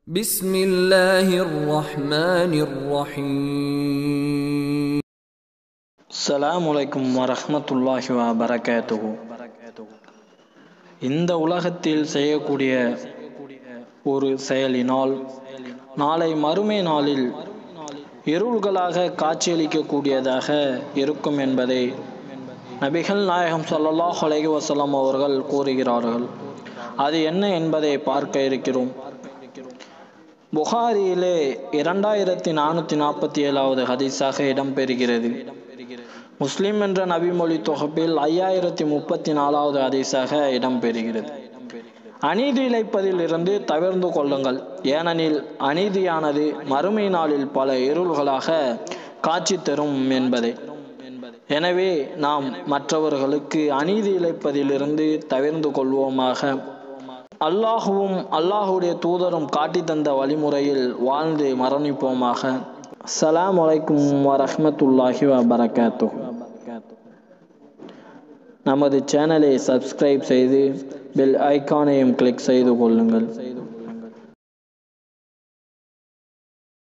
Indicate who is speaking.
Speaker 1: بسم الله الرحمن الرحيم
Speaker 2: அஸ்ஸலாமு அலைக்கும் வரஹ்மத்துல்லாஹி வபரகாத்துஹு இந்த உலகத்தில் செய்யக்கூடிய ஒரு செயலினால் நாளை மறுமை நாளில் இருள்களாக காட்சியளிக்கக்கூடியதாக இருக்கும் என்பதை நபிகள் நாயகம் ஸல்லல்லாஹு அலைஹி வஸல்லம் அவர்கள் கூறுகிறார்கள் அது என்ன என்பதை பார்க்க இருக்கிறோம் புகாரியிலே இரண்டாயிரத்தி நானூற்றி நாற்பத்தி ஏழாவது ஹதீஸாக இடம்பெறுகிறது முஸ்லிம் என்ற நபிமொழி தொகுப்பில் ஐயாயிரத்தி முப்பத்தி நாலாவது ஹதீஸாக இடம்பெறுகிறது அநீதி இழைப்பதில் இருந்து தவிர்ந்து கொள்ளுங்கள் ஏனெனில் அநீதியானது மறுமை நாளில் பல இருள்களாக காட்சி தரும் என்பதை எனவே நாம் மற்றவர்களுக்கு அநீதி இழைப்பதிலிருந்து தவிர்ந்து கொள்வோமாக அல்லாஹுவும் அல்லாஹுடைய தூதரும் காட்டி தந்த வழிமுறையில் வாழ்ந்து மரணிப்போமாக அஸ்ஸலாமு அலைக்கும் வரஹ்மத்துல்லாஹி வபரகாத்து நமது சேனலை சப்ஸ்கிரைப் செய்து பெல் ஐக்கானையும் கிளிக் செய்து கொள்ளுங்கள்